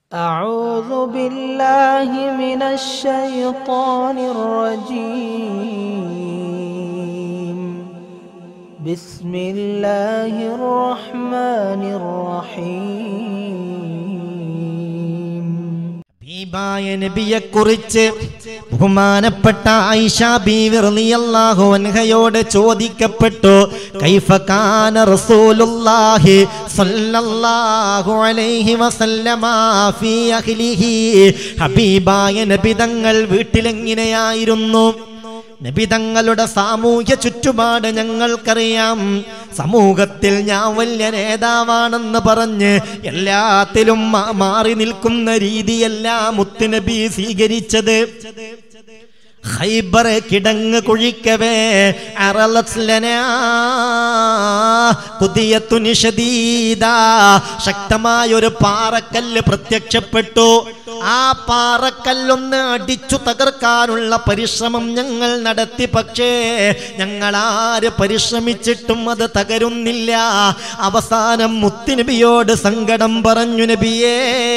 أعوذ بالله من الشيطان الرجيم بسم الله الرحمن الرحيم ഹബീബായ നബിയെ കുറിച്ച് ബഹുമാനപ്പെട്ട ഐഷ ബീവി റളിയല്ലാഹു അൻഹയോട് ചോദിക്കപ്പെട്ടു കൈഫ കാന റസൂലുള്ളാഹി സ്വല്ലല്ലാഹു അലൈഹി വസല്ലമ ഫീ അഹ്ലിഹി ഹബീബായ നബി തങ്ങൾ വീട്ടിലെങ്ങനെയായിരുന്നു നബി തങ്ങളുടെ സാമൂഹ്യ ചുറ്റുപാട് ഞങ്ങൾക്കറിയാം സമൂഹത്തിൽ ഞാൻ വലിയ നേതാവാണെന്ന് പറഞ്ഞ് എല്ലാത്തിലും മാ- മാറി നിൽക്കുന്ന രീതിയല്ല മുത്തുനബി സ്വീകരിച്ചത് ഖൈബർ കിടങ്ങ് കുഴിക്കവേ അറലസ്ലനാ കുതിയത്തുനി ശദീദാ. ശക്തമായ ഒരു പാറക്കല്ല് പ്രത്യക്ഷപ്പെട്ടു ആ പാറക്കല്ലൊന്ന് അടിച്ചു തകർക്കാനുള്ള പരിശ്രമം ഞങ്ങൾ നടത്തി പക്ഷേ ഞങ്ങൾ ആര് പരിശ്രമിച്ചിട്ടും അത് തകരുന്നില്ല അവസാനം മുത്തുനബിയോട് സങ്കടം പറഞ്ഞു നബിയേ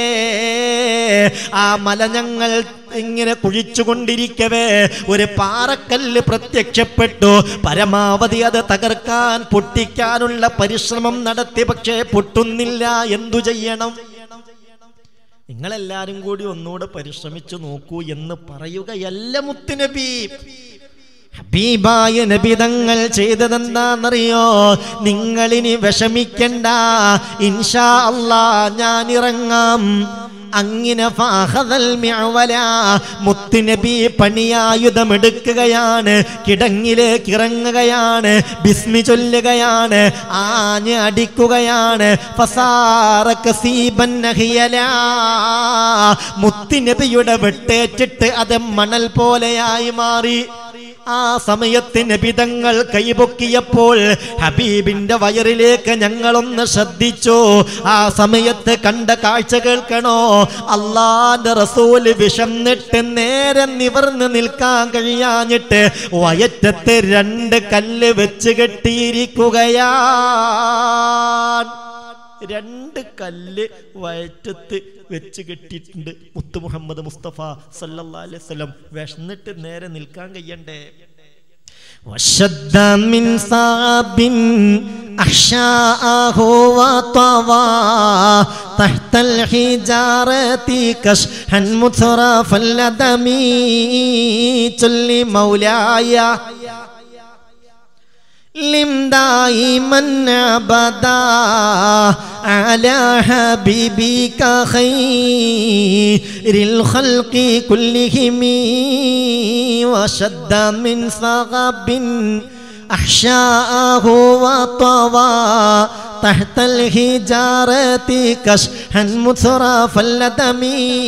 ആ മല ഞങ്ങൾ ഇങ്ങനെ കുഴിച്ചുകൊണ്ടിരിക്കവേ ഒരു പാറക്കല്ല് പ്രത്യക്ഷപ്പെട്ടു പരമാവധി അത് തകർക്കാൻ പൊട്ടിക്കാനുള്ള പരിശ്രമം നടത്തി പക്ഷേ പൊട്ടുന്നില്ല എന്തു ചെയ്യണം നിങ്ങളെല്ലാരും കൂടി ഒന്നുകൂടെ പരിശ്രമിച്ചു നോക്കൂ എന്ന് പറയുകയല്ല മുത്തുനബി ഹബീബായ നബിതങ്ങൾ ചെയ്തതെന്താണെന്നറിയോ നിങ്ങളിനി വിഷമിക്കണ്ട ഇൻഷാ അല്ലാ ഞാൻ ഇറങ്ങാം അങ്ങനെ ഫാഹദൽ മിഅ്വല മുത്തുനബി പണിയായുധമെടുക്കുകയാണ് കിടങ്ങിലേക്ക് ഇറങ്ങുകയാണ് ബിസ്മി ചൊല്ലുകയാണ് ആഞ്ഞ് അടിക്കുകയാണ് ഫസാറ കസീബൻ നഹിയല മുത്തുനബിയുടെ വെട്ടേറ്റിട്ട് അത് മണൽ പോലെയായി മാറി ആ സമയത്ത് നബിതങ്ങൾ കൈപൊക്കിയപ്പോൾ ഹബീബിന്റെ വയറിലേക്ക് ഞങ്ങളൊന്ന് ശ്രദ്ധിച്ചു ആ സമയത്ത് കണ്ട കാഴ്ച കേൾക്കണോ അള്ളാന്റെ റസൂല് വിഷന്നിട്ട് നേരെ നിവർന്ന് നിൽക്കാൻ കഴിയാഞ്ഞിട്ട് വയറ്റത്ത് രണ്ട് കല്ല് വെച്ച് കെട്ടിയിരിക്കുകയാ രണ്ട് കല്ല് വയറ്റത്ത് വെച്ച് കെട്ടിയിട്ടുണ്ട് മുത്തു മുഹമ്മദ് മുസ്തഫ സല്ലല്ലാഹു അലൈഹി വസല്ലം വിഷന്നിട്ട് നേരെ നിൽക്കാൻ കഴിയണ്ടേ وشد من صعب أحشاءه وطوى تحت الحجارة كشحا مترف اللدم جل مولاي لم دائما ابدا على حبيبك خير الخلق كلهم وشد من صغب احشاءه وطوى تحت الحجارة كشحا مترف اللدم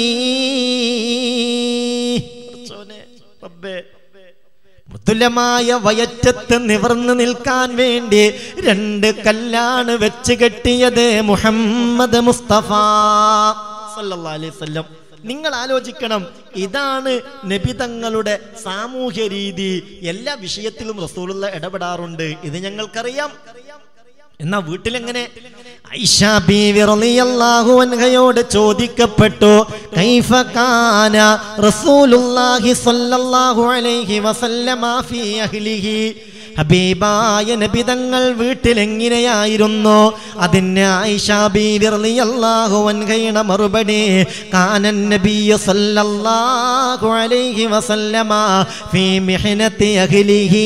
ربي മൃദുലമായ വയറ്റത്ത് നിവർന്നു നിൽക്കാൻ വേണ്ടി രണ്ട് കല്ലാണ് വെച്ച് കെട്ടിയത് മുഹമ്മദ് മുസ്തഫ സല്ലല്ലാഹു അലൈഹി വസല്ലം നിങ്ങൾ ആലോചിക്കണം ഇതാണ് നബി തങ്ങളുടെ സാമൂഹ്യ രീതി എല്ലാ വിഷയത്തിലും റസൂലുള്ള ഇടപെടാറുണ്ട് ഇത് ഞങ്ങൾക്കറിയാം എന്നാ വീട്ടിലെങ്ങനെ ഐഷ ബീവി റളിയല്ലാഹു അൻഹയോട് ചോദിക്കപ്പെട്ടു കൈഫ കാന റസൂലുള്ളാഹി സ്വല്ലല്ലാഹു അലൈഹി വസല്ലമ ഫീ അഹ്ലിഹി ഹബീബായ നബിതങ്ങൾ വീട്ടിലെങ്ങനെയായിരുന്നു അതിന് ഐഷ ബീവി റളിയല്ലാഹു അൻഹയുടെ മറുപടി കാനൻ നബിയ സല്ലല്ലാഹു അലൈഹി വസല്ലമ ഫീ മിഹ്നതി അഹ്ലിഹി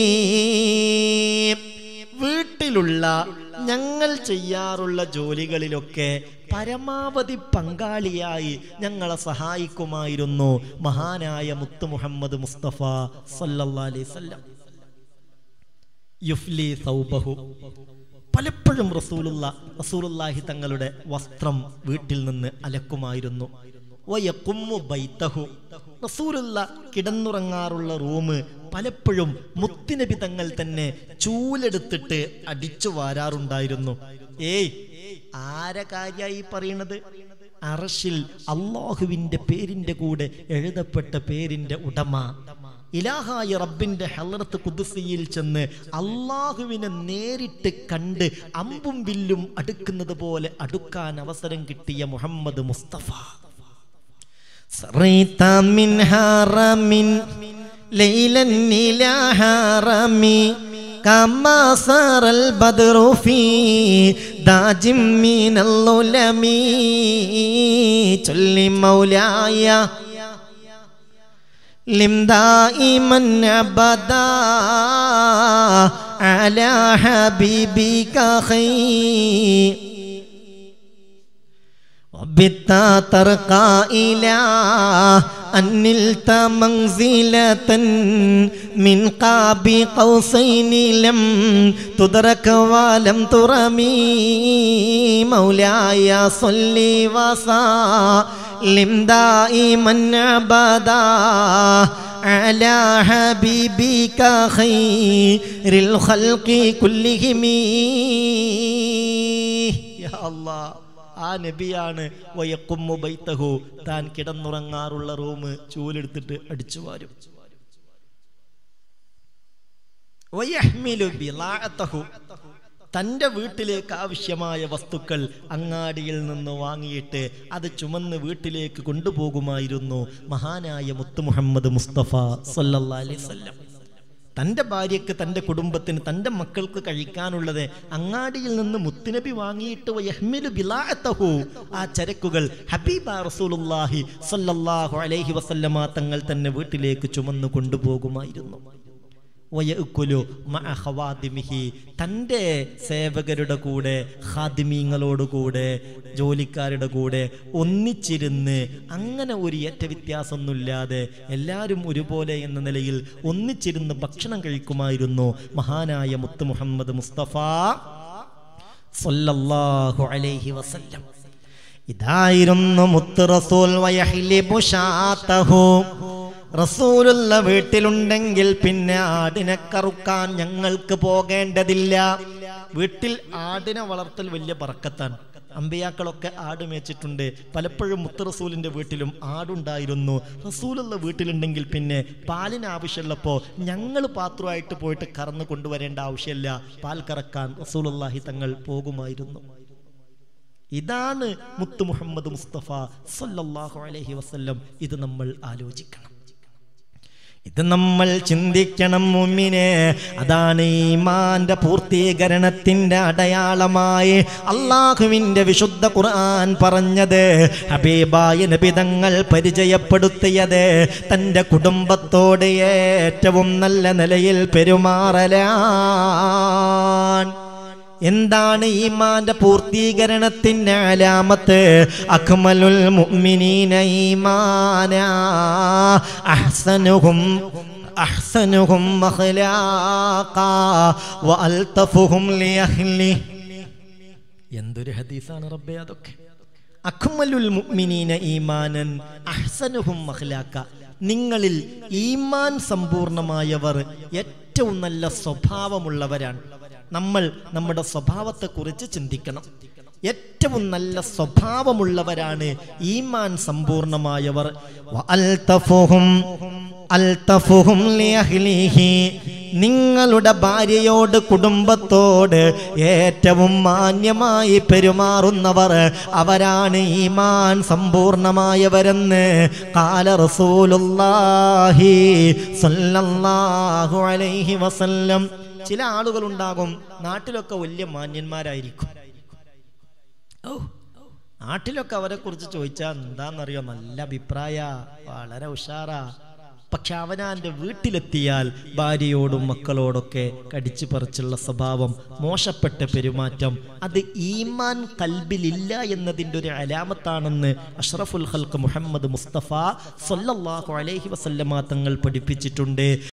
വീട്ടിലുള്ള ഞങ്ങൾ ചെയ്യാറുള്ള ജോലികളിലൊക്കെ പരമാവധി പങ്കാളിയായി ഞങ്ങളെ സഹായിക്കുമായിരുന്നു മഹാനായ മുത്തു മുഹമ്മദ് മുസ്തഫ സല്ലല്ലാഹു അലൈഹി വസല്ലം യുഫ്ലി സൗബഹു പലപ്പോഴും റസൂലുള്ള റസൂലുള്ളാഹി തങ്ങളുടെ വസ്ത്രം വീട്ടിൽ നിന്ന് അലക്കുമായിരുന്നു വയക്കുമ്മു ബൈത്തഹു റസൂലുള്ള കിടന്നുറങ്ങാറുള്ള റൂം പലപ്പോഴും മുത്തുനബി തങ്ങൾ തന്നെ ചൂലെടുത്തിട്ട് അടിച്ചു വാരാറുണ്ടായിരുന്നു ഏയ് ആരെ കാര്യായി പറയണത് അറഷിൽ അള്ളാഹുവിന്റെ പേരിന്റെ കൂടെ എഴുതപ്പെട്ട പേരിന്റെ ഉടമ ഇലാഹായ റബ്ബിന്റെ ഹലറത്ത് കുദുസിയിൽ ചെന്ന് അള്ളാഹുവിനെ നേരിട്ട് കണ്ട് അമ്പും വില്ലും അടുക്കുന്നത് പോലെ അടുക്കാൻ അവസരം കിട്ടിയ മുഹമ്മദ് മുസ്തഫ سريت من هرم ليلا إلى هرم كما سار البدر في داج من الظلم جل مولاي لم دائما أبدا على حبيبك خير وبت ترقى إلى أن نلت منزلة من قاب قوسين لم تدرك ولم ترمي مولاي صل وسلم دائما أبدا على حبيبك خير الخلق كلهم യാ അല്ലാ ആ നബിയാണ് വയക്കുമ്മു ബൈത്തഹു താൻ കിടന്നുറങ്ങാറുള്ള റൂം ചൂലെടുത്തിട്ട് അടിച്ചു വാരും വയഹ്മിലു ബിളാഅത്തഹു. തൻ്റെ വീട്ടിലേക്ക് ആവശ്യമായ വസ്തുക്കൾ അങ്ങാടിയിൽ നിന്ന് വാങ്ങിയിട്ട് അത് ചുമന്ന് വീട്ടിലേക്ക് കൊണ്ടുപോകുമായിരുന്നു മഹാനായ മുത്തു മുഹമ്മദ് മുസ്തഫ സല്ലല്ലാഹു അലൈഹി വസല്ലം തൻ്റെ ഭാര്യയ്ക്ക് തൻ്റെ കുടുംബത്തിന് തൻ്റെ മക്കൾക്ക് കഴിക്കാനുള്ളത് അങ്ങാടിയിൽ നിന്ന് മുത്തുനബി വാങ്ങിയിട്ട് വയഹ്മിലു ബിലാഅത്തഹു ആ ചരക്കുകൾ ഹബീബ റസൂലുള്ളാഹി സല്ലല്ലാഹു അലൈഹി വസല്ലമ തങ്ങൾ തന്നെ വീട്ടിലേക്ക് ചുമന്നു കൊണ്ടുപോകുമായിരുന്നു വയക്കുലു മഅ ഖവാദിമിഹി തൻ്റെ സേവകരുടെ കൂടെ ഖാദിമീങ്ങളോട് കൂടെ ജോലിക്കാരുടെ കൂടെ ഒന്നിച്ചിരുന്ന് അങ്ങനെ ഒരു ഏറ്റ വ്യത്യാസമൊന്നുമില്ലാതെ എല്ലാവരും ഒരുപോലെ എന്ന നിലയിൽ ഒന്നിച്ചിരുന്ന് ഭക്ഷണം കഴിക്കുമായിരുന്നു മഹാനായ മുത്ത് മുഹമ്മദ് മുസ്തഫ സല്ലല്ലാഹു അലൈഹി വസല്ലം ഇതായിരുന്നു മുത്ത് റസൂൽ വയഹ്ലിബു ഷാത്തഹു റസൂലുള്ള വീട്ടിലുണ്ടെങ്കിൽ പിന്നെ ആടിനെ കറുക്കാൻ ഞങ്ങൾക്ക് പോകേണ്ടതില്ല വീട്ടിൽ ആടിനെ വളർത്തൽ വലിയ പറക്കത്താണ് അമ്പിയാക്കളൊക്കെ ആട് മേച്ചിട്ടുണ്ട് പലപ്പോഴും മുത്ത് റസൂലിന്റെ വീട്ടിലും ആടുണ്ടായിരുന്നു റസൂലുള്ള വീട്ടിലുണ്ടെങ്കിൽ പിന്നെ പാലിന് ആവശ്യമുള്ളപ്പോൾ ഞങ്ങൾ പാത്രമായിട്ട് പോയിട്ട് കറന്ന് കൊണ്ടുവരേണ്ട ആവശ്യമില്ല പാൽ കറക്കാൻ റസൂലുള്ളാഹി തങ്ങൾ പോകുമായിരുന്നു ഇതാണ് മുത്ത് മുഹമ്മദ് മുസ്തഫ സല്ലല്ലാഹു അലൈഹി വസല്ലം ഇത് നമ്മൾ ആലോചിക്കണം ഇത് നമ്മൾ ചിന്തിക്കണം മുമ്മിനെ അതാണ് ഈമാന്റെ പൂർത്തീകരണത്തിന്റെ അടയാളമായി അള്ളാഹുവിന്റെ വിശുദ്ധ ഖുർആൻ പറഞ്ഞത് ഹബീബായ നബിതങ്ങൾ പരിചയപ്പെടുത്തിയത് തൻ്റെ കുടുംബത്തോട് ഏറ്റവും നല്ല നിലയിൽ പെരുമാറലാണ് എന്താണ് ഈമാന്റെ പൂർത്തീകരണത്തിന്റെ അലാമത്ത് അക്മലുൽ മുഅ്മിനീന ഈമാന അഹ്സനുഹും അഹ്സനുഹും അഖ്ലാഖ വഅൽതഫുഹും ലിഅഹ്ലി എന്തൊരു ഹദീസാണ് റബ്ബേ അതൊക്കെ അക്മലുൽ മുഅ്മിനീന ഈമാനൻ അഹ്സനുഹും അഖ്ലാഖ നിങ്ങളിൽ ഈമാൻ സമ്പൂർണമായവർ ഏറ്റവും നല്ല സ്വഭാവമുള്ളവരാണ് നമ്മൾ നമ്മുടെ സ്വഭാവത്തെക്കുറിച്ച് ചിന്തിക്കണം ഏറ്റവും നല്ല സ്വഭാവമുള്ളവരാണ് ഈമാൻ സമ്പൂർണമായവർ വഅൽതഫുഹും അൽതഫുഹും ലിഅഹ്ലിഹി നിങ്ങളുടെ ഭാര്യയോട് കുടുംബത്തോട് ഏറ്റവും മാന്യമായി പെരുമാറുന്നവർ അവരാണ് ഈമാൻ സമ്പൂർണമായവരെന്ന് കാല റസൂലുള്ളാഹി സല്ലല്ലാഹു അലൈഹി വസല്ലം ചില ആളുകളുണ്ടാകും നാട്ടിലൊക്കെ വലിയ മാന്യന്മാരായിരിക്കും ഓ നാട്ടിലൊക്കെ അവരെ കുറിച്ച് ചോദിച്ചാൽ എന്താണെന്നറിയോ നല്ല അഭിപ്രായ വളരെ ഉഷാറാ പക്ഷെ അവനാൻ്റെ വീട്ടിലെത്തിയാൽ ഭാര്യയോടും മക്കളോടൊക്കെ കടിച്ചു പറിച്ചുള്ള സ്വഭാവം മോശപ്പെട്ട പെരുമാറ്റം അത് ഈമാൻ കൽബിലില്ല എന്നതിൻ്റെ ഒരു അലാമത്താണെന്ന് അഷ്റഫുൽ ഹൽക്ക് മുഹമ്മദ് മുസ്തഫ സല്ലല്ലാഹു അലൈഹി വസല്ലമ തങ്ങൾ പഠിപ്പിച്ചിട്ടുണ്ട്